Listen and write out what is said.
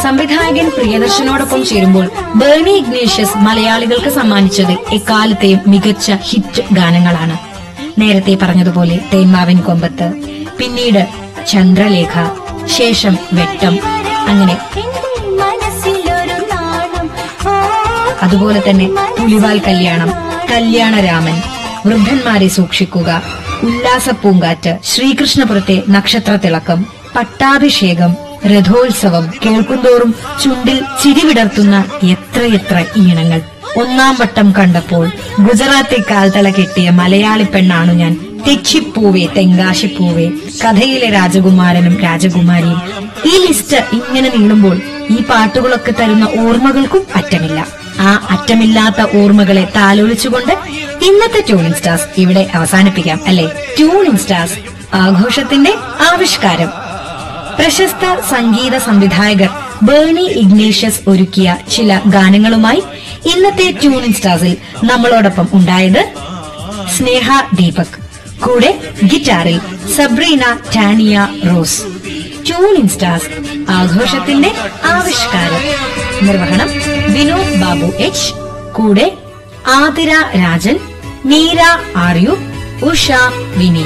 സംവിധായകൻ പ്രിയദർശനോടൊപ്പം ചേരുമ്പോൾ ബേണി ഇഗ്നേഷ്യസ് മലയാളികൾക്ക് സമ്മാനിച്ചത് എക്കാലത്തെയും മികച്ച ഹിറ്റ് ഗാനങ്ങളാണ് നേരത്തെ പറഞ്ഞതുപോലെ തേന്മാവിൻ കൊമ്പത്ത് പിന്നീട് ചന്ദ്രലേഖ ശേഷം വെട്ടം അങ്ങനെ മനസ്സിലൊരു നാണം അതുപോലെ തന്നെ പുലിവാൽ കല്യാണം കല്യാണരാമൻ വൃദ്ധന്മാരെ സൂക്ഷിക്കുക ഉല്ലാസപ്പൂങ്കാറ്റ് ശ്രീകൃഷ്ണപുരത്തെ നക്ഷത്രത്തിളക്കം പട്ടാഭിഷേകം രഥോത്സവം കേൾക്കുന്തോറും ചുണ്ടിൽ ചിരിവിടർത്തുന്ന എത്രയെത്ര ഈണങ്ങൾ ഒന്നാം വട്ടം കണ്ടപ്പോൾ ഗുജറാത്തി കാൽത്തള കെട്ടിയ മലയാളി പെണ്ണാണു ഞാൻ തെച്ചിപ്പൂവേ തെങ്കാശിപ്പൂവേ കഥയിലെ രാജകുമാരനും രാജകുമാരിയും ഈ ലിസ്റ്റ് ഇങ്ങനെ നീളുമ്പോൾ ഈ പാട്ടുകളൊക്കെ തരുന്ന ഓർമ്മകൾക്കും അറ്റമില്ല ആ അറ്റമില്ലാത്ത ഓർമ്മകളെ താലോലിച്ചുകൊണ്ട് ഇന്നത്തെ ട്യൂണിംഗ് സ്റ്റാർസ് ഇവിടെ അവസാനിപ്പിക്കാം അല്ലെ ട്യൂണിംഗ് സ്റ്റാർസ് ആഘോഷത്തിന്റെ ആവിഷ്കാരം പ്രശസ്ത സംഗീത സംവിധായകർ ബേണി ഇഗ്നേഷ്യസ് ഒരുക്കിയ ചില ഗാനങ്ങളുമായി ഇന്നത്തെ ട്യൂണിംഗ് സ്റ്റാർസിൽ നമ്മളോടൊപ്പം ഉണ്ടായത് സ്നേഹ ദീപക് കൂടെ ഗിറ്റാറിൽ Sabrina Tania Rose tuning stars ആഘോഷത്തിന്റെ ആവിഷ്കാരം നിർവഹണം വിനോദ് ബാബു എച്ച് കൂടെ ആതിര രാജൻ മീര ആര്യു ഉഷ വിനി